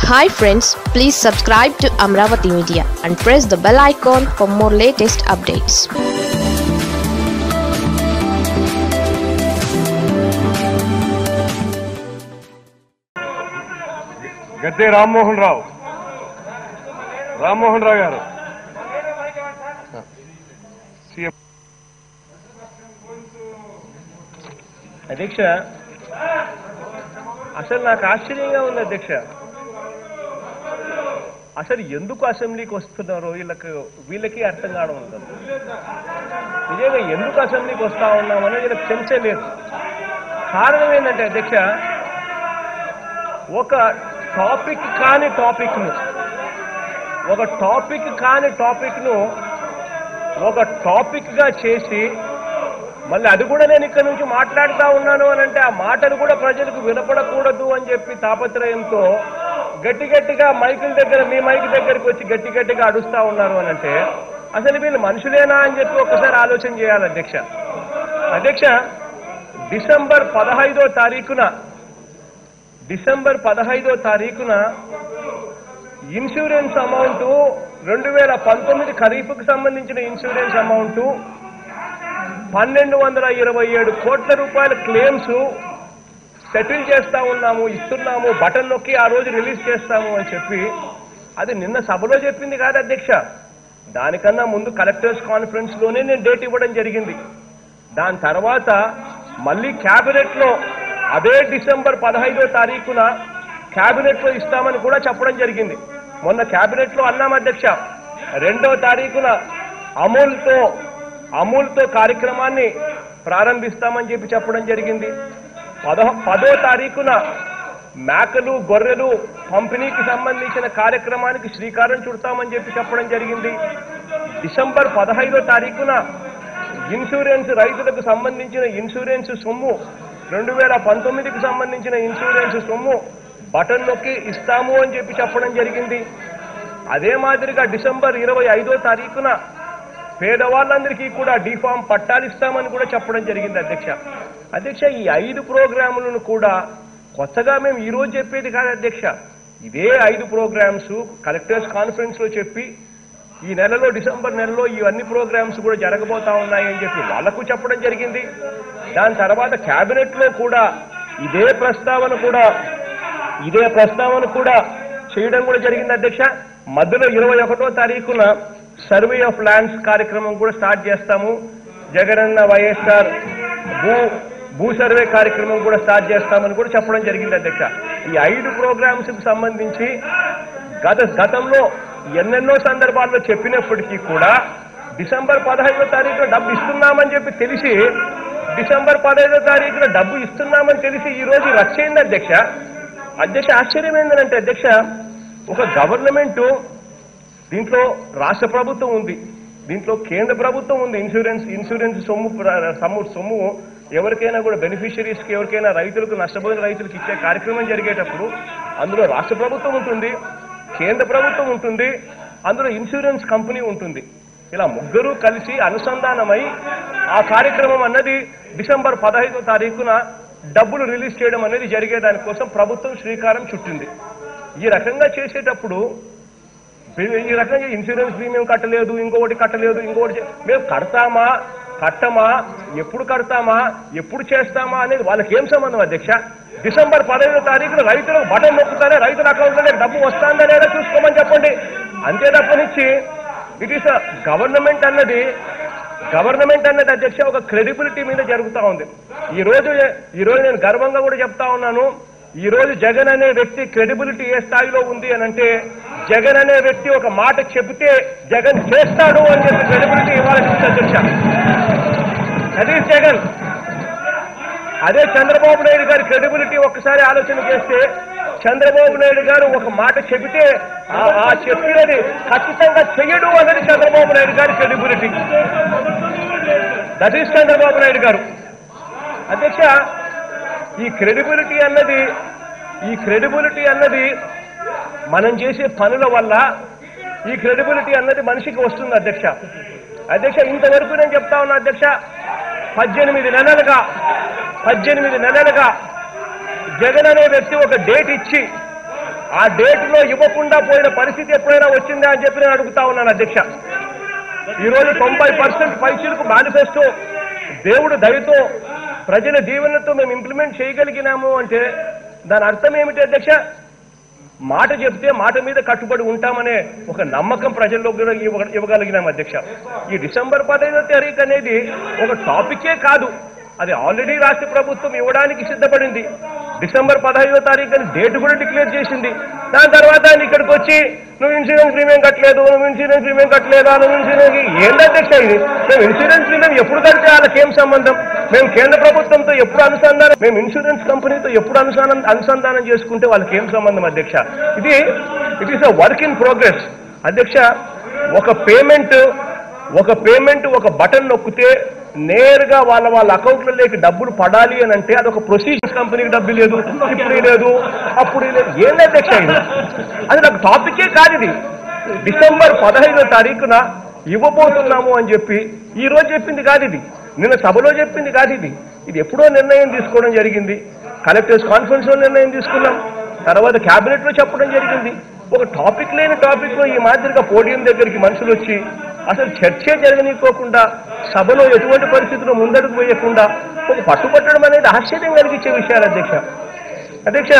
Hi friends please subscribe to Amaravati media and press the bell icon for more latest updates Gadde Rammohan Rao Rammohan Rao garu CM అధ్యక్ష అసలు నాకు ఆశ్చర్యంగా ఉంది అధ్యక్ష అసలు ఎందుకు అసెంబ్లీకి వస్తున్నారో వీళ్ళకి వీళ్ళకి అర్థం కావడం ఉంటుంది నిజంగా ఎందుకు అసెంబ్లీకి వస్తా ఉన్నామని వీళ్ళకి తెలిసే లేదు కారణం ఏంటంటే అధ్యక్ష ఒక టాపిక్ కాని టాపిక్ను ఒక టాపిక్ కాని టాపిక్ను ఒక టాపిక్గా చేసి మళ్ళీ అది కూడా నేను ఇక్కడ నుంచి మాట్లాడుతా ఉన్నాను అని అంటే ఆ మాటలు కూడా ప్రజలకు వినపడకూడదు అని చెప్పి తాపత్రయంతో గట్టి గట్టిగా మైకుల దగ్గర మీ మైక్ దగ్గరికి వచ్చి గట్టి గట్టిగా అడుస్తా ఉన్నారు అని అంటే అసలు వీళ్ళు మనుషులేనా అని చెప్పి ఒక్కసారి ఆలోచన చేయాలి అధ్యక్ష అధ్యక్ష డిసెంబర్ పదహైదో తారీఖున డిసెంబర్ పదహైదో తారీఖున ఇన్సూరెన్స్ అమౌంట్ రెండు వేల పంతొమ్మిది ఖరీఫ్కు సంబంధించిన ఇన్సూరెన్స్ అమౌంట్ పన్నెండు వందల ఇరవై ఏడు కోట్ల రూపాయల క్లెయిమ్స్ సెటిల్ చేస్తా ఉన్నాము ఇస్తున్నాము బటన్ నొక్కి ఆ రోజు రిలీజ్ చేస్తాము అని చెప్పి అది నిన్న సభలో చెప్పింది కాదు అధ్యక్ష దానికన్నా ముందు కలెక్టర్స్ కాన్ఫరెన్స్ లోనే నేను డేట్ ఇవ్వడం జరిగింది దాని తర్వాత మళ్ళీ క్యాబినెట్ లో అదే డిసెంబర్ పదహైదో తారీఖున క్యాబినెట్ లో ఇస్తామని కూడా చెప్పడం జరిగింది మొన్న క్యాబినెట్ లో అన్నాం అధ్యక్ష రెండో తారీఖున అమూల్తో అమూల్తో కార్యక్రమాన్ని ప్రారంభిస్తామని చెప్పి చెప్పడం జరిగింది పదో పదో తారీఖున మేకలు గొర్రెలు పంపిణీకి సంబంధించిన కార్యక్రమానికి శ్రీకారం చుడతామని చెప్పి చెప్పడం జరిగింది డిసెంబర్ పదహైదో తారీఖున ఇన్సూరెన్స్ రైతులకు సంబంధించిన ఇన్సూరెన్స్ సొమ్ము రెండు వేల పంతొమ్మిదికి సంబంధించిన ఇన్సూరెన్స్ సొమ్ము బటన్ నొక్కి ఇస్తాము అని చెప్పి చెప్పడం జరిగింది అదే మాదిరిగా డిసెంబర్ ఇరవై ఐదో తారీఖున పేదవాళ్ళందరికీ కూడా డిఫామ్ పట్టాలు ఇస్తామని కూడా చెప్పడం జరిగింది అధ్యక్ష అధ్యక్ష ఈ ఐదు ప్రోగ్రాములను కూడా కొత్తగా మేము ఈ రోజు చెప్పేది కాదు అధ్యక్ష ఇదే ఐదు ప్రోగ్రామ్స్ కలెక్టర్స్ కాన్ఫరెన్స్ లో చెప్పి ఈ నెలలో డిసెంబర్ నెలలో ఇవన్నీ ప్రోగ్రామ్స్ కూడా జరగబోతా ఉన్నాయని చెప్పి వాళ్లకు చెప్పడం జరిగింది దాని తర్వాత కేబినెట్ లో కూడా ఇదే ప్రస్తావన కూడా ఇదే ప్రస్తావన కూడా చేయడం కూడా జరిగింది అధ్యక్ష మధ్యలో ఇరవై ఒకటో తారీఖున సర్వే ఆఫ్ ల్యాండ్స్ కార్యక్రమం కూడా స్టార్ట్ చేస్తాము జగనన్న వైఎస్ఆర్ భూ భూ సర్వే కార్యక్రమం కూడా స్టార్ట్ చేస్తామని కూడా చెప్పడం జరిగింది అధ్యక్ష ఈ ఐదు ప్రోగ్రామ్స్ కి సంబంధించి గత గతంలో ఎన్నెన్నో సందర్భాల్లో చెప్పినప్పటికీ కూడా డిసెంబర్ పదహైదో తారీఖున డబ్బు ఇస్తున్నామని చెప్పి తెలిసి డిసెంబర్ పదహైదో తారీఖున డబ్బు ఇస్తున్నామని తెలిసి ఈ రోజు రచ్చ అయింది అధ్యక్ష అధ్యక్ష ఆశ్చర్యం ఏంటంటే అధ్యక్ష ఒక గవర్నమెంట్ దీంట్లో రాష్ట్ర ప్రభుత్వం ఉంది దీంట్లో కేంద్ర ప్రభుత్వం ఉంది ఇన్సూరెన్స్ ఇన్సూరెన్స్ సొమ్ము ప్ర- సొమ్ము సొమ్ము ఎవరికైనా కూడా బెనిఫిషరీస్కి ఎవరికైనా రైతులకు నష్టపోయిన రైతులకు ఇచ్చే కార్యక్రమం జరిగేటప్పుడు అందులో రాష్ట్ర ప్రభుత్వం ఉంటుంది కేంద్ర ప్రభుత్వం ఉంటుంది అందులో ఇన్సూరెన్స్ కంపెనీ ఉంటుంది ఇలా ముగ్గురు కలిసి అనుసంధానమై ఆ కార్యక్రమం అన్నది డిసెంబర్ పదహైదో తారీఖున డబ్బులు రిలీజ్ చేయడం అనేది జరిగేదానికోసం ప్రభుత్వం శ్రీకారం చుట్టింది ఈ రకంగా చేసేటప్పుడు ప్రీ- ఈ రకంగా ఇన్సూరెన్స్ ప్రీమియం కట్టలేదు ఇంకొకటి కట్టలేదు ఇంకొకటి చే- మేము కడతామా కట్టమా ఎప్పుడు కడతామా ఎప్పుడు చేస్తామా అనేది వాళ్ళకి ఏం సంబంధం అధ్యక్ష డిసెంబర్ పదహైదో తారీఖున రైతులకు బటన్ నొక్కుతారే రైతుల అకౌంట్లోనే డబ్బు వస్తుందా లేదా చూసుకోమని చెప్పండి అంతే తప్పనిచ్చి ఇట్ ఈస్ గవర్నమెంట్ అన్నది గవర్నమెంట్ అన్నది అధ్యక్ష ఒక క్రెడిబిలిటీ మీద జరుగుతా ఉంది ఈ రోజు ఈ రోజు నేను గర్వంగా కూడా చెప్తా ఉన్నాను ఈ రోజు జగన్ అనే వ్యక్తి క్రెడిబిలిటీ ఏ స్థాయిలో ఉంది అని అంటే జగన్ అనే వ్యక్తి ఒక మాట చెబితే జగన్ చేస్తాడు అని చెప్పి క్రెడిబిలిటీ ఇవ్వాలని అధ్యక్ష అది జగన్ అదే చంద్రబాబు నాయుడు గారి క్రెడిబిలిటీ ఒక్కసారి ఆలోచన చేస్తే చంద్రబాబు నాయుడు గారు ఒక మాట చెబితే ఆ- ఆ చెప్పినది ఖచ్చితంగా చెయ్యడు అన్నది చంద్రబాబు నాయుడు గారి credibility that is Chandrababu Naidu garu అధ్యక్ష ఈ క్రెడిబిలిటీ అన్నది ఈ క్రెడిబిలిటీ అన్నది మనం చేసే పనుల వల్ల ఈ క్రెడిబిలిటీ అన్నది మనిషికి వస్తుంది అధ్యక్ష అధ్యక్ష ఇంతవరకు నేను చెప్తా ఉన్నా అధ్యక్ష పద్దెనిమిది నెలలుగా పద్దెనిమిది నెలలుగా జగన్ అనే వ్యక్తి ఒక డేట్ ఇచ్చి ఆ డేట్ లో ఇవ్వకుండా పోయిన పరిస్థితి ఎప్పుడైనా వచ్చిందా అని చెప్పి నేను అడుగుతా ఉన్నాను అధ్యక్ష ఈ రోజు తొంభై పర్సెంట్ పైసలకు మేనిఫెస్టో దేవుడు దయతో ప్రజల దీవెనతో మేము ఇంప్లిమెంట్ చేయగలిగినాము అంటే దాని అర్థం ఏమిటి అధ్యక్ష మాట చెప్తే మాట మీద కట్టుబడి ఉంటామనే ఒక నమ్మకం ప్రజల్లో కూడా ఇవ్వ- ఇవ్వగలిగినాం అధ్యక్ష ఈ డిసెంబర్ పదహైదో తారీఖు అనేది ఒక టాపికే కాదు అది ఆల్రెడీ రాష్ట్ర ప్రభుత్వం ఇవ్వడానికి సిద్ధపడింది డిసెంబర్ పదహైదో తారీఖు అని డేట్ కూడా డిక్లేర్ చేసింది దాని తర్వాత ఆయన ఇక్కడికి వచ్చి నువ్వు ఇన్సూరెన్స్ ప్రీమియం కట్టలేదు నువ్వు ఇన్సూరెన్స్ ప్రీమియం కట్టలేదా నువ్వు ఇన్సూరెన్స్ ఏంటి అధ్యక్ష ఇది మేము ఇన్సూరెన్స్ ప్రీమియం ఎప్పుడు కడితే వాళ్ళకి ఏం సంబంధం మేము కేంద్ర ప్రభుత్వంతో ఎప్పుడు అనుసంధానం మేము ఇన్సూరెన్స్ కంపెనీతో ఎప్పుడు అనుసంధానం అనుసంధానం చేసుకుంటే వాళ్ళకి ఏం సంబంధం అధ్యక్ష ఇది it is a work in progress అధ్యక్ష ఒక పేమెంట్ ఒక పేమెంట్ ఒక బటన్ నొక్కితే నేరుగా వాళ్ళ వాళ్ళ అకౌంట్లలోకి డబ్బులు పడాలి అని అంటే అదొక ప్రొసీజర్స్ కంపెనీకి డబ్బు లేదు ఇప్పుడు లేదు అప్పుడు లేదు ఏంటి అధ్యక్ష ఇది అది నాకు టాపికే కాదు ఇది డిసెంబర్ పదహైదో తారీఖున ఇవ్వబోతున్నాము అని చెప్పి ఈ రోజు చెప్పింది కాదు ఇది నిన్న సభలో చెప్పింది కాదు ఇది ఇది ఎప్పుడో నిర్ణయం తీసుకోవడం జరిగింది కలెక్టర్స్ కాన్ఫరెన్స్ లో నిర్ణయం తీసుకున్నాం తర్వాత క్యాబినెట్ లో చెప్పడం జరిగింది ఒక టాపిక్ లేని టాపిక్ లో ఈ మాదిరిగా పోడియం దగ్గరికి మనుషులు వచ్చి అసలు చర్చే జరగనీకోకుండా సభలో ఎటువంటి పరిస్థితుల్లో ముందడుగు వేయకుండా ఒక పట్టుబట్టడం అనేది ఆశ్చర్యం కలిగించే విషయాలు అధ్యక్ష అధ్యక్ష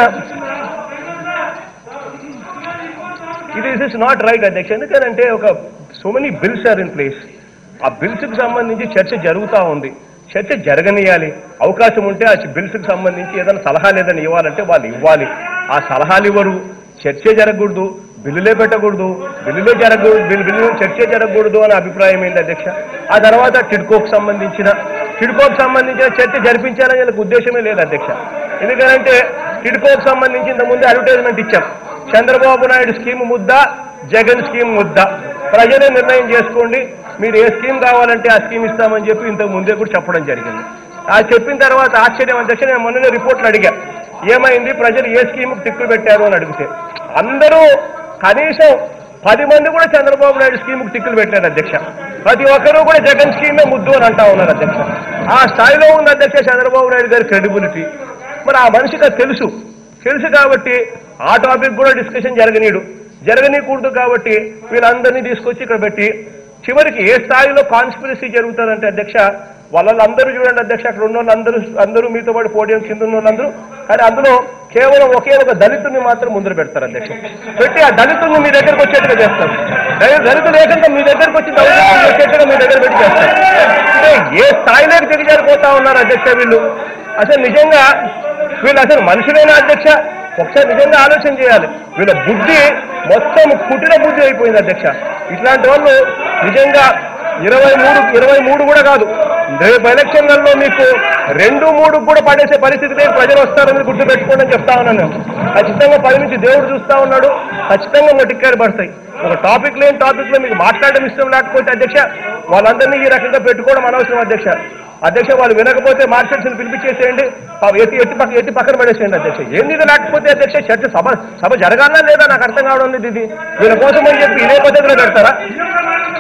ఇది ఇస్ నాట్ రైట్ అధ్యక్ష ఎందుకంటే ఒక so many bills are in place ఆ బిల్స్ కి సంబంధించి చర్చ జరుగుతూ ఉంది చర్చ జరగనీయాలి అవకాశం ఉంటే ఆ బిల్స్ కి సంబంధించి ఏదైనా సలహాలు ఏదైనా ఇవ్వాలంటే వాళ్ళు ఇవ్వాలి ఆ సలహాలు ఇవ్వరు చర్చే జరగకూడదు బిల్లులే పెట్టకూడదు బిల్లులే జరగకూడదు బిల్లు బిల్లు చర్చే జరగకూడదు అనే అభిప్రాయం ఏంటి అధ్యక్ష ఆ తర్వాత టిడ్కోకు సంబంధించిన టిడ్కోకు సంబంధించిన చర్చ జరిపించాలని వీళ్ళకి ఉద్దేశమే లేదు అధ్యక్ష ఎందుకంటే టిడ్కోకు సంబంధించి ఇంతకుముందు అడ్వర్టైజ్మెంట్ ఇచ్చాం చంద్రబాబు నాయుడు స్కీమ్ ముద్ద జగన్ స్కీమ్ ముద్ద ప్రజలే నిర్ణయం చేసుకోండి మీరు ఏ స్కీమ్ కావాలంటే ఆ స్కీమ్ ఇస్తామని చెప్పి ఇంతకు ముందే కూడా చెప్పడం జరిగింది ఆ చెప్పిన తర్వాత ఆశ్చర్యం అధ్యక్ష నేను మొన్ననే రిపోర్ట్లు అడిగా ఏమైంది ప్రజలు ఏ స్కీమ్ టిక్కులు పెట్టారు అని అడిగితే అందరూ కనీసం పది మంది కూడా చంద్రబాబు నాయుడు స్కీమ్ టిక్కులు పెట్టారు అధ్యక్ష ప్రతి ఒక్కరూ కూడా జగన్ స్కీమే ముద్దు అని అంటా ఉన్నారు అధ్యక్ష ఆ స్థాయిలో ఉంది అధ్యక్ష చంద్రబాబు నాయుడు గారి క్రెడిబిలిటీ మరి ఆ మనిషికి అది తెలుసు తెలుసు కాబట్టి ఆ టాపిక్ కూడా డిస్కషన్ జరగనీడు జరగనీకూడదు కాబట్టి వీళ్ళందరినీ తీసుకొచ్చి ఇక్కడ పెట్టి చివరికి ఏ స్థాయిలో కాన్స్పిరసీ జరుగుతుందంటే అధ్యక్ష వాళ్ళందరూ చూడండి అధ్యక్ష అక్కడ ఉన్న వాళ్ళందరూ అందరూ మీతో పాటు పోడియం కింద ఉన్న వాళ్ళందరూ కానీ అందులో కేవలం ఒకే ఒక దళితుని మాత్రం ముందర పెడతారు అధ్యక్ష పెట్టి ఆ దళితుల్ని మీ దగ్గరకు వచ్చేట్టుగా చేస్తారు దళి- దళితులు ఏకంగా మీ దగ్గరకు వచ్చి దళితులు వచ్చేట్టుగా మీ దగ్గర పెట్టి చేస్తారు అంటే ఏ స్థాయిలోకి దిగజారిపోతా ఉన్నారు అధ్యక్ష వీళ్ళు అసలు నిజంగా వీళ్ళు అసలు మనుషులైన అధ్యక్ష ఒకసారి నిజంగా ఆలోచన చేయాలి వీళ్ళ బుద్ధి మొత్తం కుటిల బుద్ధి అయిపోయింది అధ్యక్ష ఇట్లాంటి వాళ్ళు నిజంగా ఇరవై మూడు ఇరవై మూడు కూడా కాదు రేపు ఎలక్షన్లలో మీకు రెండు మూడు కూడా పడేసే పరిస్థితి లేదు ప్రజలు వస్తారని గుర్తు పెట్టుకోండి అని చెప్తా ఉన్నాను నేను. ఖచ్చితంగా పది నుంచి దేవుడు చూస్తా ఉన్నాడు ఖచ్చితంగా ఇంకా టిక్కారు పడతాయి ఒక టాపిక్ లేని టాపిక్ లో మీకు మాట్లాడడం ఇష్టం లేకపోతే అధ్యక్ష వాళ్ళందరినీ ఈ రకంగా పెట్టుకోవడం అనవసరం అధ్యక్ష అధ్యక్ష వాళ్ళు వినకపోతే మార్కెట్స్ పిలిపించేసేయండి ఆ ఎత్తి ఎత్తి పక్క ఎత్తి పక్కన పడేసేయండి అధ్యక్ష ఏంది ఇది లేకపోతే అధ్యక్ష చర్చ సభ సభ జరగాలనా లేదా నాకు అర్థం కావడం లేదు ఇది వీళ్ళ కోసం అని చెప్పి ఇదే పద్ధతిలో పెడతారా